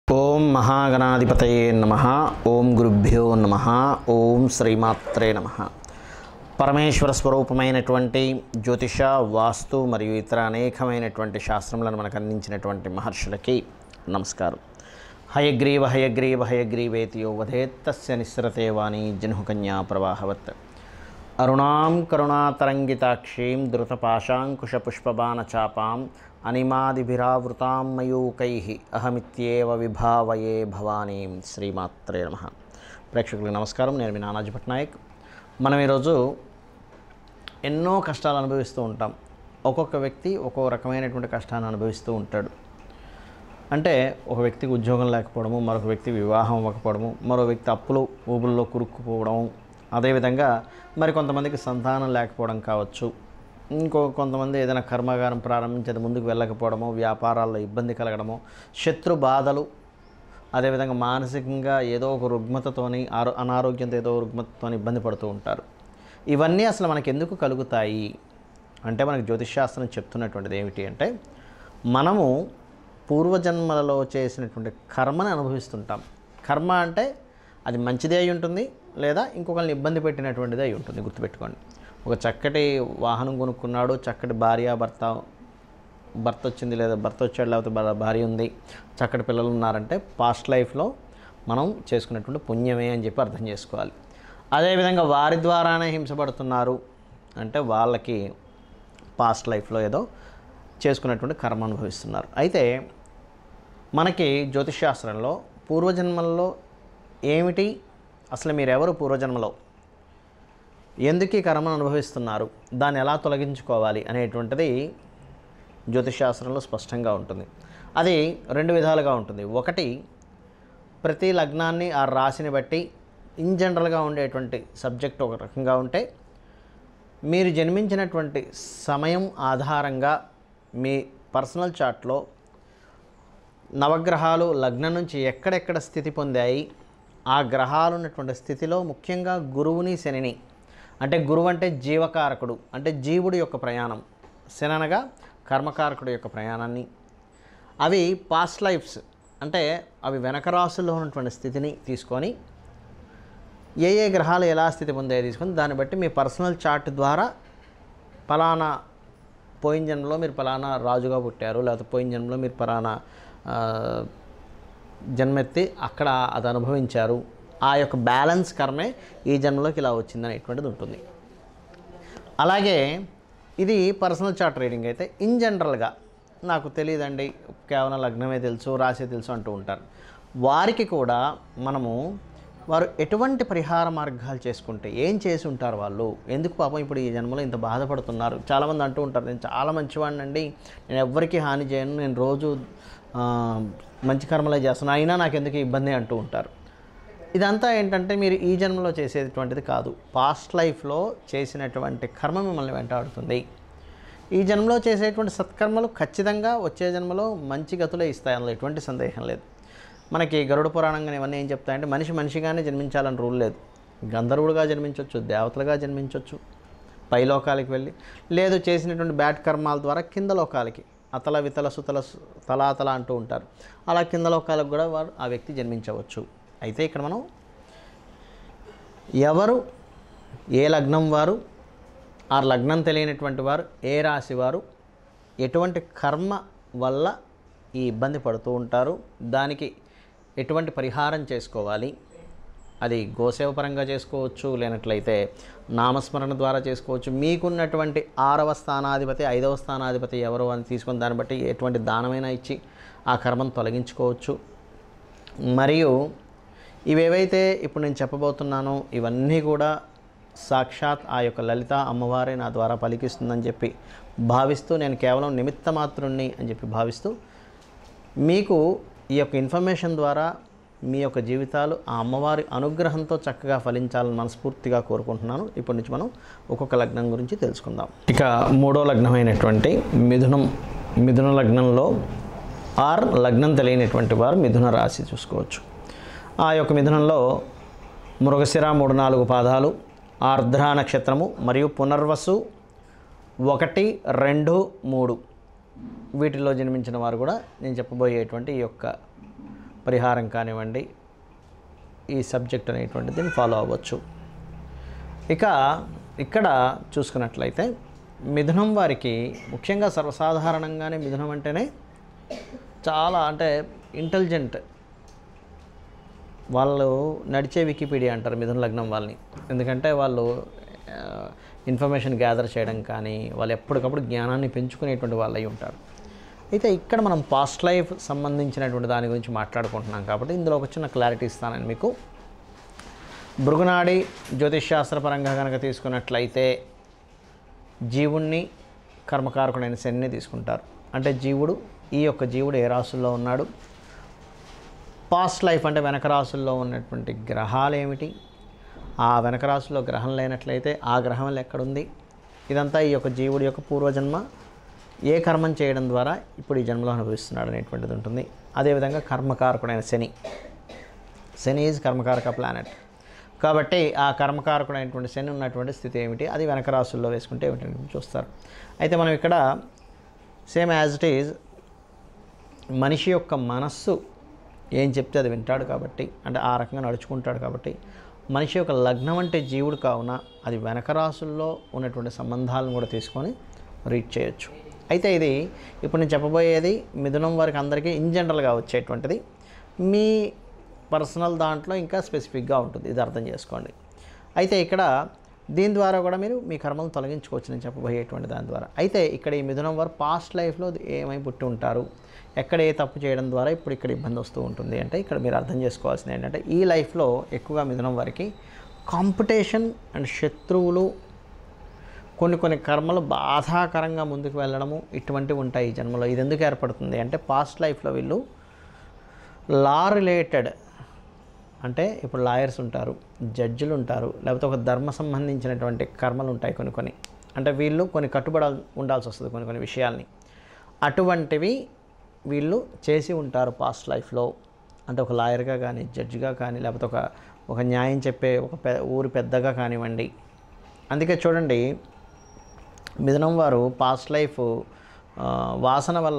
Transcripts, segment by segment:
ఓం మహాగణాధిపతయే నమ ఓం గురుభ్యో నమ ఓం శ్రీమాత్రే నమ పరమేశ్వర స్వరూపమైనటువంటి జ్యోతిష వాస్తు మరియు ఇతర అనేకమైనటువంటి శాస్త్రములను మనకు అందించినటువంటి మహర్షులకి నమస్కారం హయగ్రీవ హయగ్రీవ హయగ్రీవేతి యో వధేత్తస్య నిస్సరతే వాణి జనుకన్యా ప్రవాహవత్ అరుణాం కరుణాతరంగితాక్షీం ధృతపాశాంకుశపుష్పబాణచాపాం అనిమాదిభిరావృతాం మయూకై అహమిత్యేవ విభావయే భవానీం శ్రీమాత్రే నమ ప్రేక్షకులకు నమస్కారం నేను మీ నానాజీ పట్నాయక్ మనం ఈరోజు ఎన్నో కష్టాలు అనుభవిస్తూ ఉంటాం ఒక్కొక్క వ్యక్తి ఒక్కో రకమైనటువంటి కష్టాన్ని అనుభవిస్తూ ఉంటాడు అంటే ఒక వ్యక్తికి ఉద్యోగం లేకపోవడము మరొక వ్యక్తి వివాహం అవ్వకపోవడము మరో వ్యక్తి అప్పులు ఊబుల్లో కురుక్కుపోవడం అదేవిధంగా మరి కొంతమందికి సంతానం లేకపోవడం కావచ్చు ఇంకో కొంతమంది ఏదైనా కర్మాగారం ప్రారంభించేది ముందుకు వెళ్ళకపోవడము వ్యాపారాల్లో ఇబ్బంది కలగడము శత్రు బాధలు అదేవిధంగా మానసికంగా ఏదో ఒక రుగ్మతతోని ఆరో అనారోగ్యంతో ఏదో రుగ్మతతోని ఇబ్బంది పడుతూ ఉంటారు ఇవన్నీ అసలు మనకి ఎందుకు కలుగుతాయి అంటే మనకు జ్యోతిష్శాస్త్రం చెప్తున్నటువంటిది ఏమిటి అంటే మనము పూర్వజన్మలలో చేసినటువంటి కర్మని అనుభవిస్తుంటాం కర్మ అంటే అది మంచిదే అయి ఉంటుంది లేదా ఇంకొకరిని ఇబ్బంది పెట్టినటువంటిది అయి ఉంటుంది గుర్తుపెట్టుకోండి ఒక చక్కటి వాహనం కొనుక్కున్నాడు చక్కటి భార్య భర్త భర్త వచ్చింది లేదా భర్త వచ్చాడు లేకపోతే భా- భార్య ఉంది చక్కటి పిల్లలు ఉన్నారంటే పాస్ట్ లైఫ్లో మనం చేసుకున్నటువంటి పుణ్యమే అని చెప్పి అర్థం చేసుకోవాలి అదేవిధంగా వారి ద్వారానే హింసపడుతున్నారు అంటే వాళ్ళకి పాస్ట్ లైఫ్లో ఏదో చేసుకున్నటువంటి కర్మ అనుభవిస్తున్నారు అయితే మనకి జ్యోతిష్శాస్త్రంలో పూర్వజన్మల్లో ఏమిటి అసలు మీరెవరు పూర్వజన్మలో ఎందుకు ఈ కర్మను అనుభవిస్తున్నారు దాన్ని ఎలా తొలగించుకోవాలి అనేటువంటిది జ్యోతిష్శాస్త్రంలో స్పష్టంగా ఉంటుంది అది రెండు విధాలుగా ఉంటుంది ఒకటి ప్రతి లగ్నాన్ని ఆ రాశిని బట్టి ఇన్ జనరల్గా ఉండేటువంటి సబ్జెక్ట్ ఒక రకంగా ఉంటే మీరు జన్మించినటువంటి సమయం ఆధారంగా మీ పర్సనల్ చార్ట్లో నవగ్రహాలు లగ్నం నుంచి ఎక్కడెక్కడ స్థితి పొందాయి ఆ గ్రహాలు ఉన్నటువంటి స్థితిలో ముఖ్యంగా గురువుని శనిని అంటే గురువు అంటే జీవకారకుడు అంటే జీవుడి యొక్క ప్రయాణం శని అనగా కర్మకారకుడు యొక్క ప్రయాణాన్ని అవి పాస్ట్ లైఫ్స్ అంటే అవి వెనక రాసుల్లో ఉన్నటువంటి స్థితిని తీసుకొని ఏ ఏ గ్రహాలు ఎలా స్థితి పొందాయో తీసుకొని దాన్ని బట్టి మీ పర్సనల్ చార్ట్ ద్వారా ఫలానా పోయిన జన్మలో మీరు ఫలానా రాజుగా పుట్టారు లేకపోతే పోయిన జన్మలో మీరు ఫలానా ఆ, జన్మెత్తి అక్కడ అది అనుభవించారు ఆ యొక్క బ్యాలెన్స్ కర్మే ఈ జన్మలోకి ఇలా వచ్చింది అనేటువంటిది ఉంటుంది అలాగే ఇది పర్సనల్ చార్ట్ రీడింగ్ అయితే ఇన్ జనరల్గా నాకు తెలియదండి కేవలం లగ్నమే తెలుసు రాసే తెలుసు అంటూ ఉంటారు వారికి కూడా మనము వారు ఎటువంటి పరిహార మార్గాలు చేసుకుంటే ఏం చేసి ఉంటారు వాళ్ళు ఎందుకు పాపం ఇప్పుడు ఈ జన్మలో ఇంత బాధపడుతున్నారు చాలామంది అంటూ ఉంటారు నేను చాలా మంచివాడినండి నేను ఎవ్వరికీ హాని చేయను నేను రోజు ఆ, మంచి కర్మలే చేస్తున్నాను అయినా నాకు ఎందుకు ఈ ఇబ్బంది అంటూ ఉంటారు ఇదంతా ఏంటంటే మీరు ఈ జన్మలో చేసేటువంటిది కాదు పాస్ట్ లైఫ్లో చేసినటువంటి కర్మ మిమ్మల్ని వెంటాడుతుంది ఈ జన్మలో చేసేటువంటి సత్కర్మలు ఖచ్చితంగా వచ్చే జన్మలో మంచి గతులే ఇస్తాయి అందులో ఎటువంటి సందేహం లేదు మనకి గరుడ పురాణంగా ఇవన్నీ ఏం చెప్తాయంటే మనిషి మనిషిగానే జన్మించాలని రూల్ లేదు గంధర్వుడుగా జన్మించవచ్చు దేవతలుగా జన్మించవచ్చు పైలోకాలకి వెళ్ళి లేదు చేసినటువంటి బ్యాడ్ కర్మాల ద్వారా కింద లోకాలకి అతల వితల సుతల సు- తలాతల అంటూ ఉంటారు అలా కింద లోకాలకు కూడా వారు ఆ వ్యక్తి జన్మించవచ్చు అయితే ఇక్కడ మనం ఎవరు ఏ లగ్నం వారు ఆ లగ్నం తెలియనటువంటి వారు ఏ రాశి వారు ఎటువంటి కర్మ వల్ల ఈ ఇబ్బంది పడుతూ ఉంటారు దానికి ఎటువంటి పరిహారం చేసుకోవాలి అది గోసేవ పరంగా చేసుకోవచ్చు లేనట్లయితే నామస్మరణ ద్వారా చేసుకోవచ్చు మీకున్నటువంటి ఆరవ స్థానాధిపతి ఐదవ స్థానాధిపతి ఎవరు అని తీసుకొని దాన్ని బట్టి ఎటువంటి దానమైనా ఇచ్చి ఆ కర్మను తొలగించుకోవచ్చు మరియు ఇవేవైతే ఇప్పుడు నేను చెప్పబోతున్నానో ఇవన్నీ కూడా సాక్షాత్ ఆ యొక్క లలిత అమ్మవారే నా ద్వారా పలికిస్తుందని చెప్పి భావిస్తూ నేను కేవలం నిమిత్త మాత్రుణ్ణి అని చెప్పి భావిస్తూ మీకు ఈ యొక్క ఇన్ఫర్మేషన్ ద్వారా మీ యొక్క జీవితాలు ఆ అమ్మవారి అనుగ్రహంతో చక్కగా ఫలించాలని మనస్ఫూర్తిగా కోరుకుంటున్నాను ఇప్పటి నుంచి మనం ఒక్కొక్క లగ్నం గురించి తెలుసుకుందాం ఇక మూడో లగ్నమైనటువంటి మిథునం మిథున లగ్నంలో ఆర్ లగ్నం తెలియనటువంటి వారు మిథున రాశి చూసుకోవచ్చు ఆ యొక్క మిథునంలో మృగశిర మూడు నాలుగు పాదాలు ఆర్ద్ర నక్షత్రము మరియు పునర్వసు ఒకటి రెండు మూడు వీటిల్లో జన్మించిన వారు కూడా నేను చెప్పబోయేటువంటి ఈ యొక్క పరిహారం కానివ్వండి ఈ సబ్జెక్ట్ అనేటువంటిది దీన్ని ఫాలో అవ్వచ్చు ఇక ఇక్కడ చూసుకున్నట్లయితే మిథునం వారికి ముఖ్యంగా సర్వసాధారణంగానే మిథునం అంటేనే చాలా అంటే ఇంటెలిజెంట్ వాళ్ళు నడిచే వికీపీడియా అంటారు మిథున లగ్నం వాళ్ళని ఎందుకంటే వాళ్ళు ఆ, ఇన్ఫర్మేషన్ గ్యాదర్ చేయడం కానీ వాళ్ళు ఎప్పటికప్పుడు జ్ఞానాన్ని పెంచుకునేటువంటి వాళ్ళు అయి ఉంటారు అయితే ఇక్కడ మనం పాస్ట్ లైఫ్ సంబంధించినటువంటి దాని గురించి మాట్లాడుకుంటున్నాం కాబట్టి ఇందులో ఒక చిన్న క్లారిటీ ఇస్తానని మీకు భృగునాడి జ్యోతిష్శాస్త్ర పరంగా కనుక తీసుకున్నట్లయితే జీవుణ్ణి కర్మకారకుడైన శనిని తీసుకుంటారు అంటే జీవుడు ఈ యొక్క జీవుడు ఏ రాసుల్లో ఉన్నాడు పాస్ట్ లైఫ్ అంటే వెనక రాసుల్లో ఉన్నటువంటి గ్రహాలు ఏమిటి ఆ వెనక రాశిలో గ్రహం లేనట్లయితే ఆ గ్రహం ఎక్కడుంది ఇదంతా ఈ యొక్క జీవుడి యొక్క పూర్వజన్మ ఏ కర్మం చేయడం ద్వారా ఇప్పుడు ఈ జన్మలో అనుభవిస్తున్నాడు అనేటువంటిది ఉంటుంది అదేవిధంగా కర్మకారకుడైన శని శని ఈజ్ కర్మకారక ప్లానెట్ కాబట్టి ఆ కర్మకారకుడైనటువంటి శని ఉన్నటువంటి స్థితి ఏమిటి అది వెనక రాసుల్లో వేసుకుంటే ఏమిటని చూస్తారు అయితే మనం ఇక్కడ సేమ్ యాజ్ ఇట్ ఈజ్ మనిషి యొక్క మనస్సు ఏం చెప్తే అది వింటాడు కాబట్టి అంటే ఆ రకంగా నడుచుకుంటాడు కాబట్టి మనిషి యొక్క లగ్నం అంటే జీవుడు కావున అది వెనక రాసుల్లో ఉన్నటువంటి సంబంధాలను కూడా తీసుకొని రీడ్ చేయొచ్చు అయితే ఇది ఇప్పుడు నేను చెప్పబోయేది మిథునం వారికి అందరికీ ఇన్ జనరల్గా వచ్చేటువంటిది మీ పర్సనల్ దాంట్లో ఇంకా స్పెసిఫిక్గా ఉంటుంది ఇది అర్థం చేసుకోండి అయితే ఇక్కడ దీని ద్వారా కూడా మీరు మీ కర్మలను తొలగించుకోవచ్చు నేను చెప్పబోయేటువంటి దాని ద్వారా అయితే ఇక్కడ ఈ మిథునం వారు పాస్ట్ లైఫ్లో ఏమై పుట్టి ఉంటారు ఎక్కడ ఏ తప్పు చేయడం ద్వారా ఇప్పుడు ఇక్కడ ఇబ్బంది వస్తూ ఉంటుంది అంటే ఇక్కడ మీరు అర్థం చేసుకోవాల్సింది ఏంటంటే ఈ లైఫ్లో ఎక్కువగా మిథునం వారికి కాంపిటీషన్ అండ్ శత్రువులు కొన్ని కొన్ని కర్మలు బాధాకరంగా ముందుకు వెళ్ళడము ఇటువంటివి ఉంటాయి ఈ జన్మలో ఇది ఎందుకు ఏర్పడుతుంది అంటే పాస్ట్ లైఫ్లో వీళ్ళు లా రిలేటెడ్ అంటే ఇప్పుడు లాయర్స్ ఉంటారు జడ్జిలు ఉంటారు లేకపోతే ఒక ధర్మ సంబంధించినటువంటి కర్మలు ఉంటాయి కొన్ని కొన్ని అంటే వీళ్ళు కొన్ని కట్టుబడ ఉండాల్సి వస్తుంది కొన్ని కొన్ని విషయాల్ని అటువంటివి వీళ్ళు చేసి ఉంటారు పాస్ట్ లైఫ్లో అంటే ఒక లాయర్గా కానీ జడ్జిగా కానీ లేకపోతే ఒక ఒక న్యాయం చెప్పే ఒక పె ఊరి పెద్దగా కానివ్వండి అందుకే చూడండి మిథునం వారు పాస్ట్ లైఫ్ ఆ, వాసన వల్ల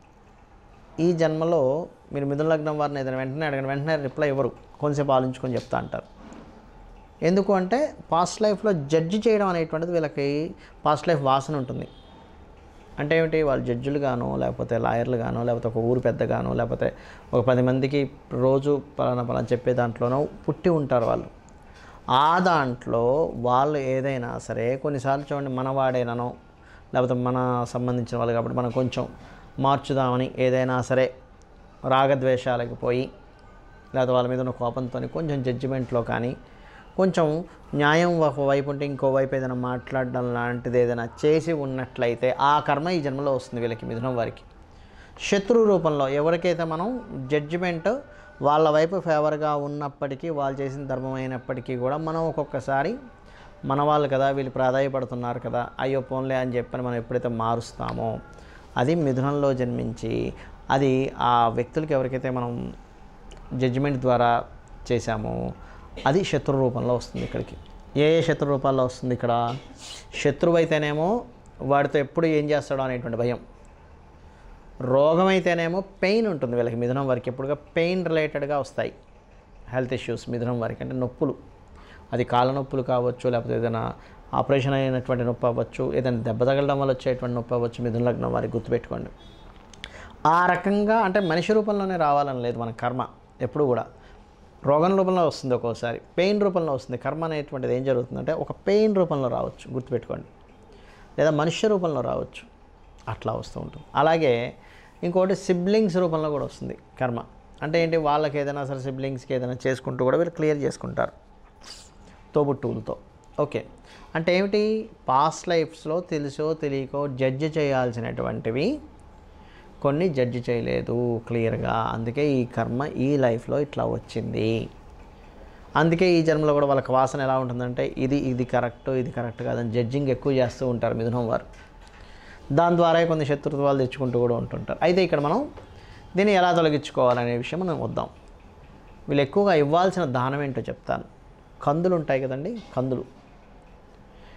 ఈ జన్మలో మీరు మిథున లగ్నం వారిని ఏదైనా వెంటనే అడగండి వెంటనే రిప్లై ఇవ్వరు కొంచెంసేపు ఆలోచించుకొని చెప్తా అంటారు ఎందుకు అంటే పాస్ట్ లైఫ్లో జడ్జి చేయడం అనేటువంటిది వీళ్ళకి పాస్ట్ లైఫ్ వాసన ఉంటుంది అంటే ఏమిటి వాళ్ళు జడ్జిలు గానో లేకపోతే లాయర్లు గానో లేకపోతే ఒక ఊరు పెద్దగానో లేకపోతే ఒక పది మందికి రోజు పలానా పలానా చెప్పే దాంట్లోనో పుట్టి ఉంటారు వాళ్ళు ఆ దాంట్లో వాళ్ళు ఏదైనా సరే కొన్నిసార్లు చూడండి మనవాడేనో లేకపోతే మన సంబంధించిన వాళ్ళు కాబట్టి మనం కొంచెం మార్చుదామని ఏదైనా సరే రాగద్వేషాలకు పోయి లేకపోతే వాళ్ళ మీద ఉన్న కోపంతో కొంచెం జడ్జిమెంట్లో కానీ కొంచెం న్యాయం ఒక వైపు ఉంటే ఇంకో వైపు ఏదైనా మాట్లాడడం లాంటిది ఏదైనా చేసి ఉన్నట్లయితే ఆ కర్మ ఈ జన్మలో వస్తుంది వీళ్ళకి మిథునం వారికి శత్రు రూపంలో ఎవరికైతే మనం జడ్జిమెంట్ వాళ్ళ వైపు ఫేవర్గా ఉన్నప్పటికీ వాళ్ళు చేసిన ధర్మం అయినప్పటికీ కూడా మనం ఒక్కొక్కసారి మన వాళ్ళు కదా వీళ్ళు ప్రాధాయపడుతున్నారు కదా అయ్యో పోన్లే అని చెప్పని మనం ఎప్పుడైతే మారుస్తామో అది మిథునంలో జన్మించి అది ఆ వ్యక్తులకి ఎవరికైతే మనం జడ్జిమెంట్ ద్వారా చేశామో అది శత్రు రూపంలో వస్తుంది ఇక్కడికి ఏ ఏ శత్రు రూపాల్లో వస్తుంది ఇక్కడ శత్రువు అయితేనేమో వాడితో ఎప్పుడు ఏం చేస్తాడో అనేటువంటి భయం రోగం అయితేనేమో పెయిన్ ఉంటుంది వీళ్ళకి మిథునం వారికి ఎప్పుడుగా పెయిన్ రిలేటెడ్గా వస్తాయి హెల్త్ ఇష్యూస్ మిథునం వారికి అంటే నొప్పులు అది కాళ్ళ నొప్పులు కావచ్చు లేకపోతే ఏదైనా ఆపరేషన్ అయినటువంటి నొప్పి అవ్వచ్చు ఏదైనా దెబ్బ తగలడం వల్ల వచ్చేటువంటి నొప్పి అవ్వచ్చు మిథున లగ్నం వారికి గుర్తుపెట్టుకోండి ఆ రకంగా అంటే మనిషి రూపంలోనే రావాలని లేదు మన కర్మ ఎప్పుడు కూడా రోగం రూపంలో వస్తుంది ఒక్కోసారి పెయిన్ రూపంలో వస్తుంది కర్మ అనేటువంటిది ఏం జరుగుతుందంటే ఒక పెయిన్ రూపంలో రావచ్చు గుర్తుపెట్టుకోండి లేదా మనుష్య రూపంలో రావచ్చు అట్లా వస్తూ ఉంటుంది అలాగే ఇంకోటి సిబ్లింగ్స్ రూపంలో కూడా వస్తుంది కర్మ అంటే ఏంటి వాళ్ళకి ఏదైనా సరే సిబ్లింగ్స్కి ఏదైనా చేసుకుంటూ కూడా వీళ్ళు క్లియర్ చేసుకుంటారు తోబుట్టువులతో ఓకే అంటే ఏమిటి పాస్ట్ లైఫ్స్లో తెలుసో తెలియకో జడ్జి చేయాల్సినటువంటివి కొన్ని జడ్జి చేయలేదు క్లియర్గా అందుకే ఈ కర్మ ఈ లైఫ్లో ఇట్లా వచ్చింది అందుకే ఈ జన్మలో కూడా వాళ్ళకి వాసన ఎలా ఉంటుందంటే ఇది ఇది కరెక్ట్ ఇది కరెక్ట్ కాదని జడ్జింగ్ ఎక్కువ చేస్తూ ఉంటారు మిథునం వారు దాని ద్వారా కొన్ని శత్రుత్వాలు తెచ్చుకుంటూ కూడా ఉంటుంటారు అయితే ఇక్కడ మనం దీన్ని ఎలా తొలగించుకోవాలనే విషయం మనం వద్దాం వీళ్ళు ఎక్కువగా ఇవ్వాల్సిన దానం ఏంటో చెప్తాను కందులు ఉంటాయి కదండి కందులు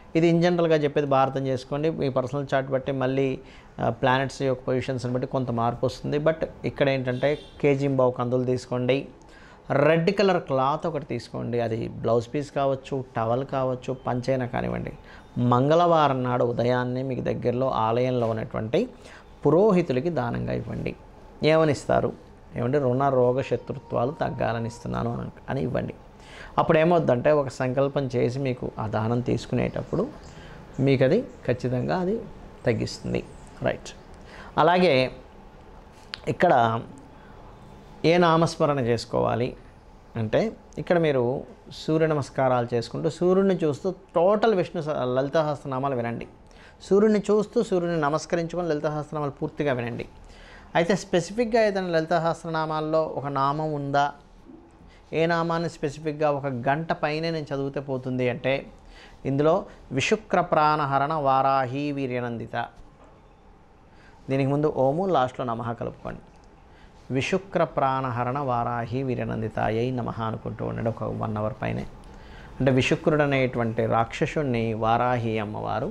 ఇది ఇన్ జనరల్గా చెప్పేది బాగా అర్థం చేసుకోండి మీ పర్సనల్ చార్ట్ బట్టి మళ్ళీ ప్లానెట్స్ యొక్క పొజిషన్స్ని బట్టి కొంత మార్పు వస్తుంది బట్ ఇక్కడ ఏంటంటే కేజీ బావు కందులు తీసుకోండి రెడ్ కలర్ క్లాత్ ఒకటి తీసుకోండి అది బ్లౌజ్ పీస్ కావచ్చు టవల్ కావచ్చు పంచైనా కానివ్వండి మంగళవారం నాడు ఉదయాన్నే మీకు దగ్గరలో ఆలయంలో ఉన్నటువంటి పురోహితులకి దానంగా ఇవ్వండి ఏమని ఇస్తారు ఏమంటే రుణ రోగ శత్రుత్వాలు తగ్గాలని ఇస్తున్నాను అని అని ఇవ్వండి అప్పుడు ఏమవుద్దంటే ఒక సంకల్పం చేసి మీకు ఆ దానం తీసుకునేటప్పుడు మీకు అది ఖచ్చితంగా అది తగ్గిస్తుంది రైట్ అలాగే ఇక్కడ ఏ నామస్మరణ చేసుకోవాలి అంటే ఇక్కడ మీరు సూర్య నమస్కారాలు చేసుకుంటూ సూర్యుడిని చూస్తూ టోటల్ విష్ణు స- లలిత సహస్రనామాలు వినండి సూర్యుడిని చూస్తూ సూర్యుడిని నమస్కరించుకొని లలిత సహస్రనామాలు పూర్తిగా వినండి అయితే స్పెసిఫిక్గా ఏదైనా లలిత సహస్రనామాల్లో ఒక నామం ఉందా ఏ నామాన్ని స్పెసిఫిక్గా ఒక గంట పైనే నేను చదివితే పోతుంది అంటే ఇందులో విశుక్ర ప్రాణహరణ వారాహి వీర్యనందిత దీనికి ముందు ఓము లాస్ట్లో నమః కలుపుకోండి విశుక్ర ప్రాణహరణ వారాహి వీరనందితాయై నమః అనుకుంటూ ఉండండి ఒక వన్ అవర్ పైనే అంటే విశుక్రుడు అనేటువంటి రాక్షసుణ్ణి వారాహి అమ్మవారు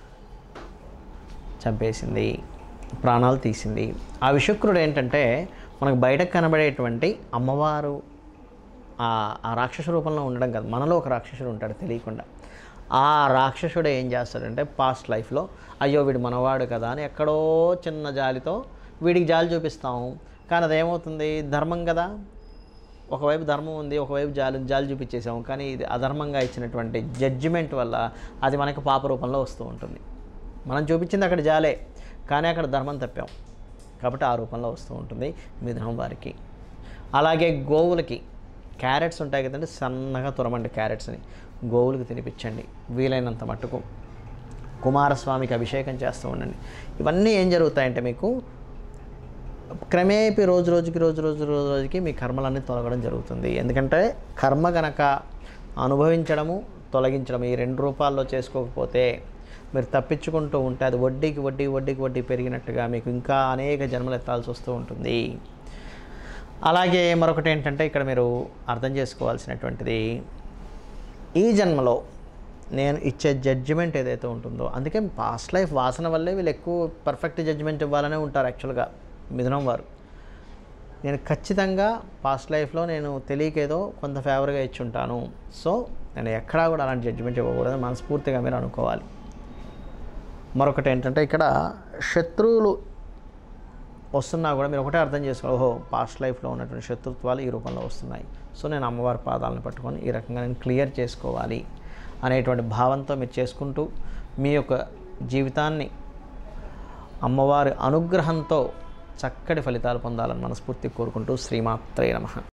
చంపేసింది ప్రాణాలు తీసింది ఆ విశుక్రుడు ఏంటంటే మనకు బయటకు కనబడేటువంటి అమ్మవారు ఆ ఆ రాక్షస రూపంలో ఉండడం కాదు మనలో ఒక రాక్షసుడు ఉంటాడు తెలియకుండా ఆ రాక్షసుడు ఏం చేస్తాడంటే పాస్ట్ లైఫ్లో అయ్యో వీడు మనవాడు కదా అని ఎక్కడో చిన్న జాలితో వీడికి జాలి చూపిస్తాం కానీ అదేమవుతుంది ధర్మం కదా ఒకవైపు ధర్మం ఉంది ఒకవైపు జాలి జాలి చూపించేసాం కానీ ఇది అధర్మంగా ఇచ్చినటువంటి జడ్జిమెంట్ వల్ల అది మనకు పాప రూపంలో వస్తూ ఉంటుంది మనం చూపించింది అక్కడ జాలే కానీ అక్కడ ధర్మం తప్పాం కాబట్టి ఆ రూపంలో వస్తూ ఉంటుంది మిథునం వారికి అలాగే గోవులకి క్యారెట్స్ ఉంటాయి కదండి సన్నగా తురమండి క్యారెట్స్ని గోవులకు తినిపించండి వీలైనంత మట్టుకు కుమారస్వామికి అభిషేకం చేస్తూ ఉండండి ఇవన్నీ ఏం జరుగుతాయంటే మీకు క్రమేపీ రోజు రోజుకి రోజు రోజు రోజు రోజుకి మీ కర్మలన్నీ తొలగడం జరుగుతుంది ఎందుకంటే కర్మ గనక అనుభవించడము తొలగించడం ఈ రెండు రూపాల్లో చేసుకోకపోతే మీరు తప్పించుకుంటూ ఉంటే అది వడ్డీకి వడ్డీ వడ్డీకి వడ్డీ పెరిగినట్టుగా మీకు ఇంకా అనేక జన్మలు ఎత్తాల్సి వస్తూ ఉంటుంది అలాగే మరొకటి ఏంటంటే ఇక్కడ మీరు అర్థం చేసుకోవాల్సినటువంటిది ఈ జన్మలో నేను ఇచ్చే జడ్జిమెంట్ ఏదైతే ఉంటుందో అందుకే పాస్ట్ లైఫ్ వాసన వల్లే వీళ్ళు ఎక్కువ పర్ఫెక్ట్ జడ్జిమెంట్ ఇవ్వాలనే ఉంటారు యాక్చువల్గా మిథునం వారు నేను ఖచ్చితంగా పాస్ట్ లైఫ్లో నేను తెలియకేదో కొంత ఫేవర్గా ఇచ్చి ఉంటాను సో నేను ఎక్కడా కూడా అలాంటి జడ్జిమెంట్ ఇవ్వకూడదు మనస్ఫూర్తిగా మీరు అనుకోవాలి మరొకటి ఏంటంటే ఇక్కడ శత్రువులు వస్తున్నా కూడా మీరు ఒకటే అర్థం చేసుకోవాలి ఓహో పాస్ట్ లైఫ్లో ఉన్నటువంటి శత్రుత్వాలు ఈ రూపంలో వస్తున్నాయి సో నేను అమ్మవారి పాదాలను పట్టుకొని ఈ రకంగా నేను క్లియర్ చేసుకోవాలి అనేటువంటి భావంతో మీరు చేసుకుంటూ మీ యొక్క జీవితాన్ని అమ్మవారి అనుగ్రహంతో చక్కటి ఫలితాలు పొందాలని మనస్ఫూర్తి కోరుకుంటూ శ్రీమాత్రే నమః